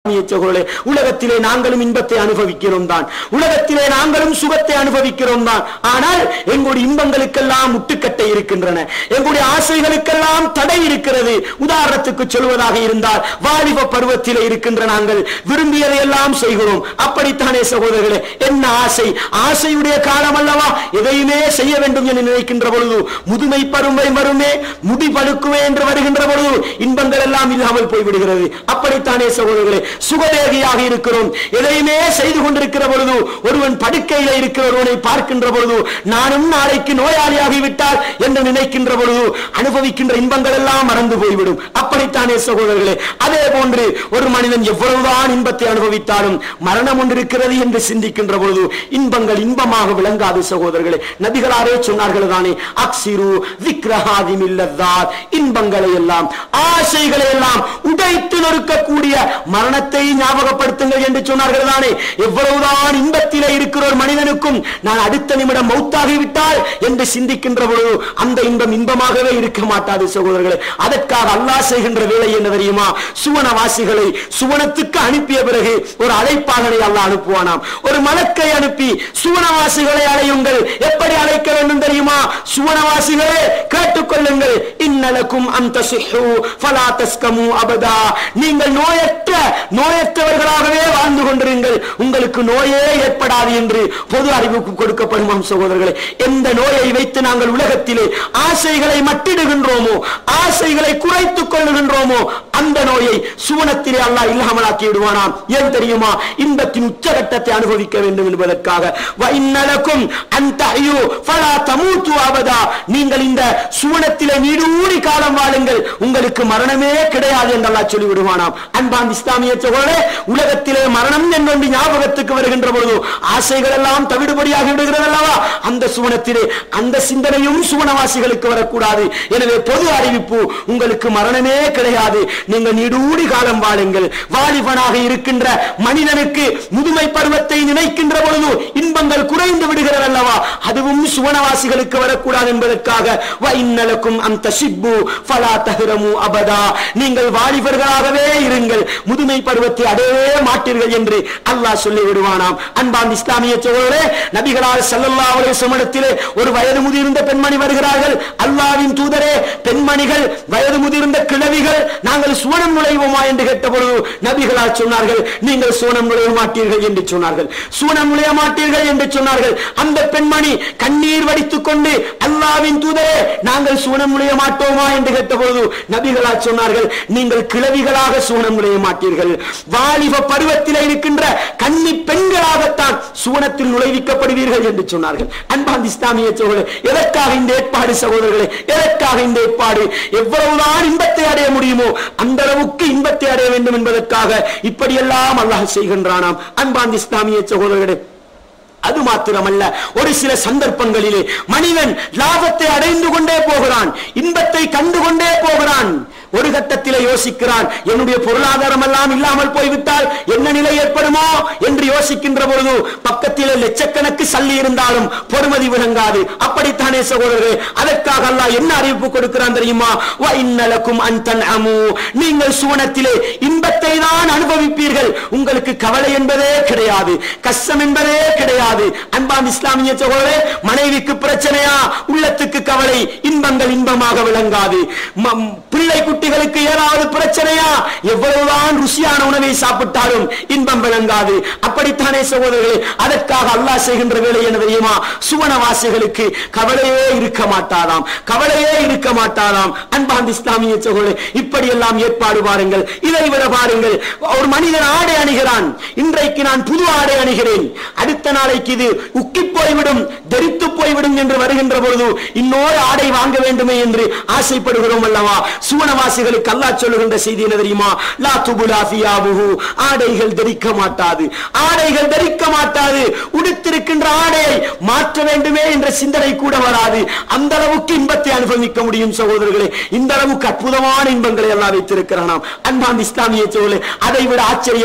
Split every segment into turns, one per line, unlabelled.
சகோதரர்களே, உலகத்திலே நாங்களும் இன்பத்தை அனுபவிக்கிறோம் தான் உலகத்திலே நாங்களும் சுகத்தை அனுபவிக்கிறோம் தான் ஆனால் எங்களுடைய இன்பங்களுக்கெல்லாம் முட்டுக்கட்டை இருக்கின்றன எங்களுடைய ஆசைகளுக்கெல்லாம் தடை இருக்கிறது உதாரணத்துக்கு சொல்வதாக இருந்தால் வாலிப பருவத்திலே இருக்கின்ற நாங்கள் விரும்பியதை எல்லாம் செய்கிறோம் அப்படித்தானே சகோதரர்களே என்ன ஆசை ஆசையுடைய காலம் அல்லவா எதையுமே செய்ய வேண்டும் என்று நினைக்கின்ற பொழுது முதுமை பருமை வருமே முடி பழுக்குவே என்று வருகின்ற பொழுது இன்பங்கள் எல்லாம் இல்லாமல் போய்விடுகிறது அப்படித்தானே சகோதரர்களே சுகதேகியாக இருக்கிறோம் எதையுமே செய்து கொண்டிருக்கிற பொழுது ஒருவன் படுக்கையில இருக்கிற ஒருவனை பார்க்கின்ற பொழுது நானும் நாளைக்கு நோயாளியாகி விட்டால் என்று நினைக்கின்ற பொழுது அனுபவிக்கின்ற இன்பங்கள் எல்லாம் மறந்து போய்விடும் அப்படித்தானே சகோதரர்களே அதே போன்று ஒரு மனிதன் எவ்வளவுதான் இன்பத்தை அனுபவித்தாலும் மரணம் ஒன்று இருக்கிறது என்று சிந்திக்கின்ற பொழுது இன்பங்கள் இன்பமாக விளங்காது சகோதரர்களே நபிகளாரே சொன்னார்கள் தானே அக்சிரு விக்ரஹாதி மில்லத்தார் இன்பங்களை எல்லாம் ஆசைகளை எல்லாம் உடைத்து நொறுக்கக்கூடிய மரணத்தை ஞாபகப்படுத்துங்கள் என்று சொன்னார்கள் தானே எவ்வளவுதான் இன்பத்திலே இருக்கிற ஒரு மனிதனுக்கும் நான் அடுத்த நிமிடம் மௌத்தாகிவிட்டால் என்று சிந்திக்கின்ற பொழுது அந்த இன்பம் இன்பமாகவே இருக்க மாட்டாது சகோதரர்களே அதற்காக அல்லாஹ் செய்கின்ற வேலை என்ன தெரியுமா சுவனவாசிகளை சுவனத்துக்கு அனுப்பிய பிறகு ஒரு அழைப்பாளனை அல்லாஹ் அனுப்புவானாம் ஒரு மலக்கை அனுப்பி சுவனவாசிகளை அழையுங்கள் எப்படி அழைக்க வேண்டும் தெரியுமா சுவனவாசிகளே கேட்டுக்கொள்ளுங்கள் இன்னலக்கும் அந்த ஃபலா தஸ்கமு அபதா நீங்கள் நோயற்ற நோயற்றவர்களாகவே வாழ்ந்து கொண்டிருங்கள் உங்களுக்கு நோயே ஏற்படாது என்று பொது அறிவிப்பு கொடுக்கப்படுமாம் சகோதரர்களே எந்த நோயை வைத்து நாங்கள் உலகத்திலே ஆசைகளை மட்டிடுகின்றோமோ ஆசைகளை குறைத்துக் கொள்ளுகின்றோமோ அந்த நோயை சுவனத்திலே அல்லாஹ் இல்லாமலாக்கி விடுவானாம் ஏன் தெரியுமா இன்பத்தின் உச்சகட்டத்தை அனுபவிக்க வேண்டும் என்பதற்காக வைநலக்கும் அந்த ஐயோ ஃபலா தமூத்து அபதா நீங்கள் இந்த சுவனத்திலே நீடூடி காலம் வாழுங்கள் உங்களுக்கு மரணமே கிடையாது என்று அல்லாஹ் சொல்லி விடுவானாம் அன்பான் இஸ்லாமிய சகோதரே உலகத்திலே மரணம் என்னொன்று ஞாபகத்துக்கு வருகின்ற பொழுது ஆசைகள் எல்லாம் தவிடுபடியாகி விடுகிறது அல்லவா அந்த சுவனத்திலே அந்த சிந்தனையும் சுவனவாசிகளுக்கு வரக்கூடாது எனவே பொது அறிவிப்பு உங்களுக்கு மரணமே கிடையாது நீங்கள் நீடூடி காலம் வாழுங்கள் வாலிபனாக இருக்கின்ற மனிதனுக்கு முதுமை பருவத்தை நினைக்கின்ற பொழுது இன்பங்கள் குறைந்து விடுகிறது அல்லவா அதுவும் சுவனவாசிகளுக்கு வரக்கூடாது என்பதற்காக வைநலக்கும் அந்த சிப்பு ஃபலா தஹ்ரமு அபதா நீங்கள் வாலிபர்களாகவே இருங்கள் முதுமை பருவத்தை அடையவே மாட்டீர்கள் என்று அல்லாஹ் சொல்லி விடுவானாம் அன்பான் இஸ்லாமிய சோழரே நபிகளால் ஸல்லல்லாஹு அலைஹி வஸல்லமத்திலே ஒரு வயது முதிர்ந்த பெண்மணி வருகிறார்கள் அல்லாஹ்வின் தூதரே பெண்மணிகள் வயது முதிர்ந்த கிழவிகள் நாங்கள் சுவனம் நுழைவோமா என்று கேட்ட பொழுது நபிகளால் சொன்னார்கள் நீங்கள் சுவனம் நுழைய மாட்டீர்கள் என்று சொன்னார்கள் சுவனம் நுழைய மாட்டீர்கள் என்று சொன்னார்கள் அந்த பெண்மணி கண்ணீர் வடித்துக் கொண்டு அல்லாஹ்வின் தூதரே நாங்கள் சுவனம் நுழைய மாட்டோமா என்று கேட்ட பொழுது நபிகளால் சொன்னார்கள் நீங்கள் கிழவிகளாக சுவனம் நுழைய மாட்டீர்கள் வாலிப பருவத்தில் இருக்கின்ற கன்னி பெண்களாகத்தான் சுவனத்தில் நுழைவிக்கப்படுவீர்கள் என்று சொன்னார்கள் அன்பான் இஸ்லாமிய சோழர் எதற்காக இந்த ஏற்பாடு சகோதரர்களே எதற்காக இந்த ஏற்பாடு எவ்வளவுதான் இன்பத்தை அடைய முடியுமோ அந்த அளவுக்கு இன்பத்தை அடைய வேண்டும் என்பதற்காக இப்படியெல்லாம் அல்லாஹ் செய்கின்றானாம் அன்பான் இஸ்லாமிய சகோதரர்களே அது மாத்திரமல்ல ஒரு சில சந்தர்ப்பங்களிலே மனிதன் லாபத்தை அடைந்து கொண்டே போகிறான் இன்பத்தை கண்டு கொண்டே போகிறான் ஒரு கட்டத்திலே யோசிக்கிறான் என்னுடைய பொருளாதாரம் எல்லாம் இல்லாமல் போய்விட்டால் என்ன நிலை ஏற்படுமோ என்று யோசிக்கின்ற பொழுது பக்கத்திலே லட்சக்கணக்கு சல்லி இருந்தாலும் பொறுமதி விளங்காது அப்படித்தானே சகோதரர்களே அதற்காக அல்லாஹ் என்ன அறிவிப்பு கொடுக்கிறான் தெரியுமா வ இன்னலக்கும் அன்தன் அமு நீங்கள் சுவனத்திலே இன்பத்தை தான் அனுபவிப்பீர்கள் உங்களுக்கு கவலை என்பதே கிடையாது கஷ்டம் என்பதே கிடையாது அன்பான் இஸ்லாமிய சகோதரே மனைவிக்கு பிரச்சனையா உள்ளத்துக்கு கவலை இன்பங்கள் இன்பமாக விளங்காது ம- பிள்ளை குட்டிகளுக்கு ஏதாவது பிரச்சனையா எவ்வளவுதான் ருசியான உணவை சாப்பிட்டாலும் இன்பம் விளங்காது அப்படித்தானே சகோதரர்களே அதற்காக அல்லாஹ் செய்கின்ற வேலை என்ன தெரியுமா சுவனவாசிகளுக்கு கவலையே இருக்க மாட்டாராம் கவலையே இருக்க மாட்டாராம் அன்பான் இஸ்லாமிய சகோதரே இப்படி எல்லாம் ஏற்பாடு பாருங்கள் இதை விட பாருங்கள் ஒரு மனிதன் ஆடை அணிகிறான் இன்றைக்கு நான் புது ஆடை அணிகிறேன் அடுத்த நாளைக்கு இது உக்கி போய்விடும் தெரித்து போய்விடும் என்று வருகின்ற பொழுது இன்னொரு ஆடை வாங்க வேண்டுமே என்று ஆசைப்படுகிறோம் அல்லவா சுவனவாசிகளுக்கு அல்லாஹ் சொல்லுகின்ற செய்தி என்ன தெரியுமா லா துபுலா ஃபியாபுஹு ஆடைகள் தரிக்க மாட்டாது ஆடைகள் தரிக்க மாட்டாது உடுத்திருக்கின்ற ஆடையை மாற்ற வேண்டுமே என்ற சிந்தனை கூட வராது அந்த அளவுக்கு இன்பத்தை அனுபவிக்க முடியும் சகோதரர்களே இந்த அளவுக்கு அற்புதமான இன்பங்களை எல்லாம் வைத்திருக்கிறானாம் அன்பான் இஸ்லாமிய சோழே அதை விட ஆச்சரியம்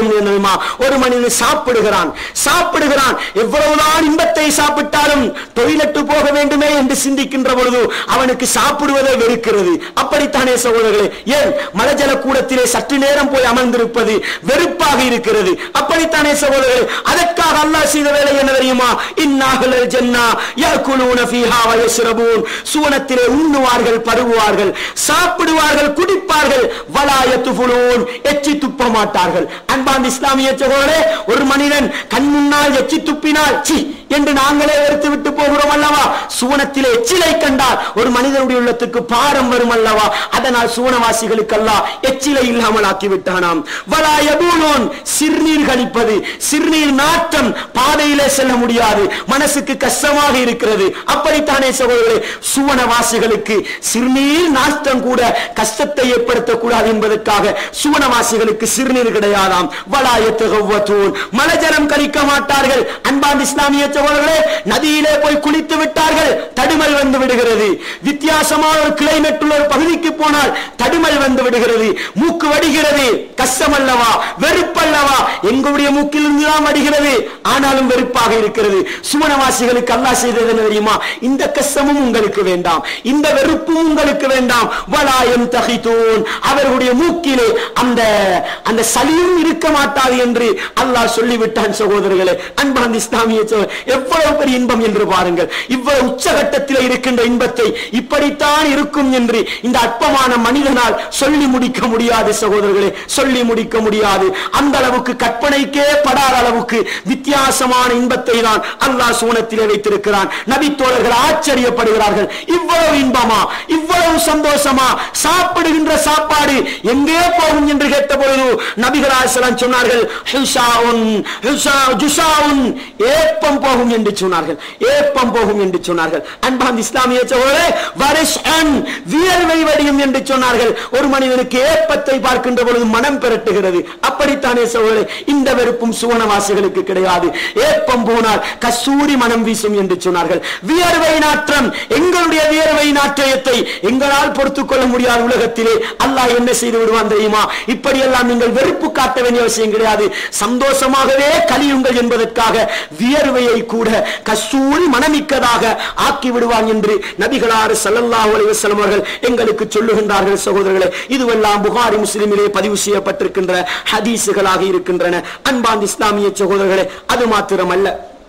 விடயம் என்னமா ஒரு மனிதன் சாப்பிடுகிறான் சாப்பிடுகிறான் எவ்வளவுதான் இன்பத்தை சாப்பிட்டாலும் டொய்லெட் போக வேண்டுமே என்று சிந்திக்கின்ற பொழுது அவனுக்கு சாப்பிடுவதை வெறுக்கிறது அப்படித்தானே சகோதரர்களே ஏன் மலஜல கூடத்திலே சற்று நேரம் போய் அமர்ந்திருப்பது வெறுப்பாக இருக்கிறது அப்படித்தானே சகோதரர்களே அதற்காக அல்லாஹ் செய்த வேலை என்ன தெரியுமா இன்னாகல் ஜன்னா யாக்குலூன ஃபீஹா வ யஸ்ரபூன் சுவனத்திலே உண்ணுவார்கள் பருகுவார்கள் சாப்பிடுவார்கள் குடிப்பார்கள் வலா யத்துஃபுலூன் எச்சி துப்ப மாட்டார்கள் அன்பான் இஸ்லாமிய சகோதரே ஒரு மனிதன் கண் முன்னால் எச்சி துப்பினால் சி என்று நாங்களே வெறுத்து விட்டு போகிறோம் அல்லவா சுவனத்திலே எச்சிலை கண்டால் ஒரு மனிதனுடைய உள்ளத்துக்கு பாரம் வரும் அல்லவா அதனால் சுவனவாசிகளுக்கெல்லாம் எச்சிலை இல்லாமல் ஆக்கி விட்டானாம் வலா யபூலூன் சிறுநீர் கழிப்பது சிறுநீர் நாட்டம் பாதையிலே செல்ல முடியாது மனசுக்கு கஷ்டமாக இருக்கிறது அப்படித்தானே சகோதரர்களே சுவனவாசிகளுக்கு சிறுநீர் நாட்டம் கூட கஷ்டத்தை ஏற்படுத்தக்கூடாது என்பதற்காக சுவனவாசிகளுக்கு சிறுநீர் கிடையாதாம் வலாயத்தகவத்தூன் மலஜலம் கழிக்க மாட்டார்கள் அன்பான் இஸ்லாமிய சகோதரர்களே நதியிலே போய் குளித்து விட்டார்கள் தடுமல் வந்து விடுகிறது வித்தியாசமான ஒரு கிளைமேட் உள்ள ஒரு பகுதிக்கு போனால் தடுமல் வந்து விடுகிறது மூக்கு வடிகிறது கஷ்டம் அல்லவா வெறுப்பல்லவா எங்களுடைய மூக்கில் இருந்துதான் வடிகிறது ஆனாலும் வெறுப்பாக இருக்கிறது சுமணவாசிகளுக்கு அல்லாஹ் செய்தது என்ன தெரியுமா இந்த கஷ்டமும் உங்களுக்கு வேண்டாம் இந்த வெறுப்பும் உங்களுக்கு வேண்டாம் வலாயம் தகித்தூன் அவர்களுடைய மூக்கிலே அந்த அந்த சளியும் இருக்க மாட்டாது என்று அல்லாஹ் சொல்லிவிட்டான் சகோதரர்களே அன்பான் இஸ்லாமிய சகோதரர், எவ்வளவு பெரிய இன்பம் என்று பாருங்கள் இவ்வளவு உச்சகட்டத்தில் இருக்கின்ற இன்பத்தை இப்படித்தான் இருக்கும் என்று இந்த அற்பமான மனிதனால் சொல்லி முடிக்க முடியாது சகோதரர்களே சொல்லி முடிக்க முடியாது அந்த அளவுக்கு கற்பனைக்கே படாத அளவுக்கு வித்தியாசமான இன்பத்தை தான் அல்லாஹ் சூனத்திலே வைத்திருக்கிறான் நபித்தோழர்கள் ஆச்சரியப்படுகிறார்கள் இவ்வளவு இன்பமா இவ்வளவு சந்தோஷமா சாப்பிடுகின்ற சாப்பாடு எங்கே போகும் என்று கேட்ட பொழுது நபிகளாசலம் சொன்னார்கள் ஹுஷாவுன், ஹுஷா- ஜுஷாவுன், ஏப்பம் போகும் என்று சொன்னார்கள் ஏப்பம் போகும் என்று சொன்னார்கள் அன்பான் இஸ்லாமிய சகோதரே வருஷன் வியர்வை வடியும் என்று சொன்னார்கள் ஒரு மனிதனுக்கு ஏப்பத்தை பார்க்கின்ற பொழுது மனம் பெரட்டுகிறது அப்படித்தானே சகோதரே இந்த வெறுப்பும் சுவனவாசிகளுக்கு கிடையாது ஏப்பம் போனால் கஸ்தூரி மனம் வீசும் என்று சொன்னார்கள் வியர்வை நாற்றம் எங்களுடைய வியர்வை நாற்றயத்தை எங்களால் பொறுத்துக் கொள்ள முடியாத உலகத்திலே அல்லாஹ் என்ன செய்து விடுவான் தெரியுமா இப்படியெல்லாம் நீங்கள் வெறுப்பு காட்ட வேண்டிய அவசியம் கிடையாது சந்தோஷமாகவே கலியுங்கள் என்பதற்காக வியர்வையை கூட கஸ்தூரி மனமிக்கதாக ஆக்கி விடுவான் என்று நபிகளார் ஸல்லல்லாஹு அலைஹி வஸல்லம் அவர்கள் எங்களுக்கு சொல்லுகின்றார்கள் சகோதரர்களே இதுவெல்லாம் புகாரி முஸ்லிமிலே பதிவு செய்யப்பட்டிருக்கின்ற ஹதீசுகளாக இருக்கின்றன அன்பான் இஸ்லாமிய சகோதரர்களே அது மாத்திரமல்ல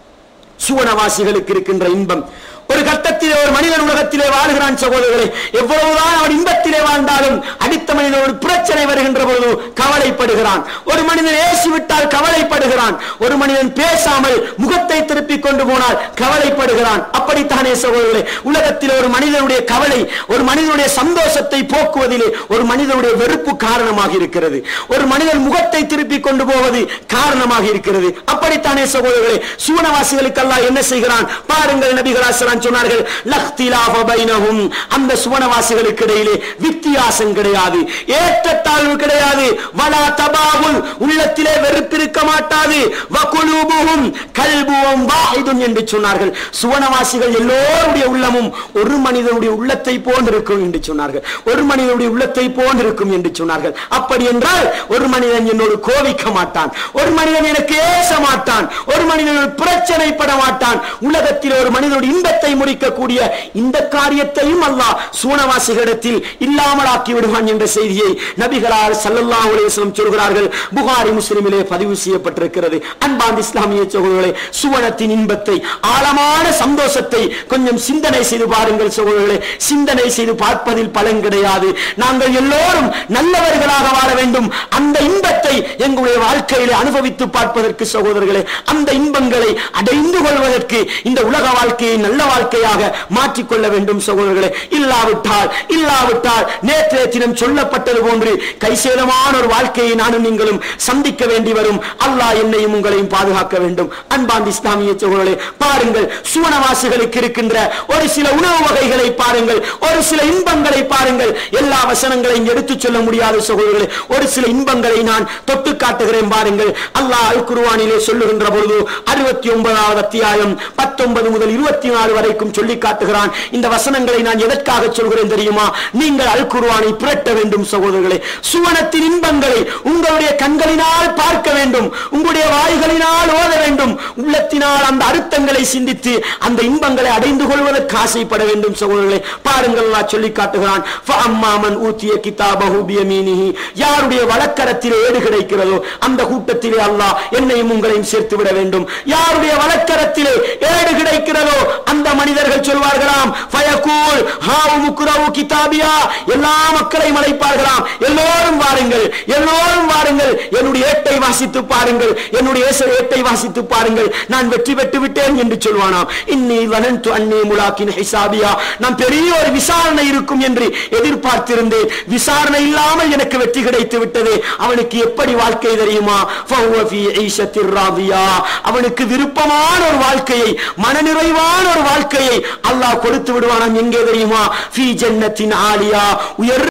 சுவனவாசிகளுக்கு இருக்கின்ற இன்பம் ஒரு கட்டத்திலே ஒரு மனிதன் உலகத்திலே வாழ்கிறான் சகோதரர்களே எவ்வளவுதான் அவன் இன்பத்திலே வாழ்ந்தாலும் அடுத்த மனிதன் ஒரு பிரச்சனை வருகின்ற பொழுது கவலைப்படுகிறான் ஒரு மனிதன் ஏசி விட்டால் கவலைப்படுகிறான் ஒரு மனிதன் பேசாமல் முகத்தை திருப்பிக் கொண்டு போனால் கவலைப்படுகிறான் அப்படித்தானே சகோதரர்களே உலகத்திலே ஒரு மனிதனுடைய கவலை ஒரு மனிதனுடைய சந்தோஷத்தை போக்குவதிலே ஒரு மனிதனுடைய வெறுப்பு காரணமாக இருக்கிறது ஒரு மனிதன் முகத்தை திருப்பிக் கொண்டு போவது காரணமாக இருக்கிறது அப்படித்தானே சகோதரர்களே சுவனவாசிகளுக்கெல்லாம் என்ன செய்கிறான் பாருங்கள் நபிகளாசலான் சொன்னார்கள் லஹ்திலாஃப பைனஹும் அந்த சுவனவாசிகளுக்கு இடையிலே வித்தியாசம் கிடையாது ஏற்றத்தாழ்வு கிடையாது வலா தபாகுல் உள்ளத்திலே வெறுப்பிருக்க மாட்டாது வகுலூபுஹும் கல்புவும் வாஹிதுன் என்று சொன்னார்கள் சுவனவாசிகள் எல்லோருடைய உள்ளமும் ஒரு மனிதனுடைய உள்ளத்தை போன்றிருக்கும் என்று சொன்னார்கள் ஒரு மனிதனுடைய உள்ளத்தை போன்றிருக்கும் என்று சொன்னார்கள் அப்படி என்றால் ஒரு மனிதன் என்னோடு கோவிக்க மாட்டான் ஒரு மனிதன் எனக்கு ஏச மாட்டான் ஒரு மனிதன் பிரச்சனைப்பட மாட்டான் உலகத்தில் ஒரு மனிதனுடைய இன்பத்தை முடிக்கக்கூடிய இந்த காரியத்தையும் அல்லாஹ் சூனவாசிகளிடத்தில் இல்லாமலாக்கி விடுவான் என்ற செய்தியை நபிகளார் ஸல்லல்லாஹு அலைஹி வஸல்லம் சொல்கிறார்கள் புகாரி முஸ்லிமிலே பதிவு செய்யப்பட்டிருக்கிறது அன்பாந்த இஸ்லாமிய சகோதரர்களே சுவனத்தின் இன்பத்தை ஆழமான சந்தோஷத்தை கொஞ்சம் சிந்தனை செய்து பாருங்கள் சகோதரர்களே சிந்தனை செய்து பார்ப்பதில் பலன் கிடையாது நாங்கள் எல்லோரும் நல்லவர்களாக வாழ வேண்டும் அந்த இன்பத்தை எங்களுடைய வாழ்க்கையிலே அனுபவித்து பார்ப்பதற்கு சகோதரர்களே அந்த இன்பங்களை அடைந்து கொள்வதற்கு இந்த உலக வாழ்க்கையை நல்ல வாழ்க்கையாக மாற்றிக்கொள்ள வேண்டும் சகோதரர்களே இல்லாவிட்டால் இல்லாவிட்டால் நேற்றைய தினம் சொல்லப்பட்டது போன்று கைசேதமான ஒரு வாழ்க்கையை நானும் நீங்களும் சந்திக்க வேண்டி வரும் அல்லாஹ் என்னையும் உங்களையும் பாதுகாக்க வேண்டும் அன்பாந்த இஸ்லாமிய சகோதரர்களே பாருங்கள் சுவனவாசிகளுக்கு இருக்கின்ற ஒரு சில உணவு வகைகளை பாருங்கள் ஒரு சில இன்பங்களை பாருங்கள் எல்லா வசனங்களையும் எடுத்துச் சொல்ல முடியாத சகோதரர்களே ஒரு சில இன்பங்களை நான் தொட்டு காட்டுகிறேன் பாருங்கள் அல்லாஹ் அல் குர்ஆனிலே சொல்லுகின்ற பொழுது அறுபத்தி ஒன்பதாவது அத்தியாயம் பத்தொன்பது முதல் இருபத்தி நாலு வரைக்கும் சொல்லி காட்டுகிறான் இந்த வசனங்களை நான் எதற்காக சொல்கிறேன் தெரியுமா நீங்கள் அல் குர்ஆனை புரட்ட வேண்டும் சகோதரர்களே சுவனத்தின் இன்பங்களை உங்களுடைய கண்களினால் பார்க்க வேண்டும் உங்களுடைய வாய்களினால் ஓத வேண்டும் உள்ளத்தினால் அந்த அர்த்தங்களை சிந்தித்து அந்த இன்பங்களை அடைந்து கொள்வதற்கு ஆசைப்பட வேண்டும் சகோதரர்களே பாருங்கள் அல்லாஹ் சொல்லி காட்டுகிறான் ஃபஅம்மாமன் ஊத்திய கிதாபஹு பியமீனிஹி யாருடைய வழக்கரத்திலே ஏடு கிடைக்கிறதோ அந்த கூட்டத்திலே அல்லாஹ் என்னையும் உங்களையும் சேர்த்து விட வேண்டும் யாருடைய வழக்கரத்திலே ஏடு கிடைக்கிறதோ அந்த மனிதர்கள் சொல்வார்களாம் ஃபயகூல் ஹாவு முக்ரவு கிதாபியா எல்லா மக்களையும் அழைப்பார்களாம் எல்லோரும் வாருங்கள் எல்லோரும் வாருங்கள் என்னுடைய ஏட்டை வாசித்து பாருங்கள் என்னுடைய ஏச- ஏட்டை வாசித்து பாருங்கள் நான் வெற்றி பெற்று விட்டேன் என்று சொல்வானாம் இன்னி வனந்து அன்னி முலாக்கின் ஹிசாபியா நான் பெரிய ஒரு விசாரணை இருக்கும் என்று எதிர்பார்த்திருந்தேன் விசாரணை இல்லாமல் எனக்கு வெற்றி கிடைத்து விட்டது அவனுக்கு எப்படி வாழ்க்கை தெரியுமா ஃபஹுவ ஃபீ ஈஷத்திர் ராதியா. அவனுக்கு விருப்பமான ஒரு வாழ்க்கையை மனநிறைவான ஒரு வாழ்க்கையை அல்லாஹ் கொடுத்து விடுவானாம் எங்கே தெரியுமா ஃபீ ஜன்னத்தின் ஆலியா உயர்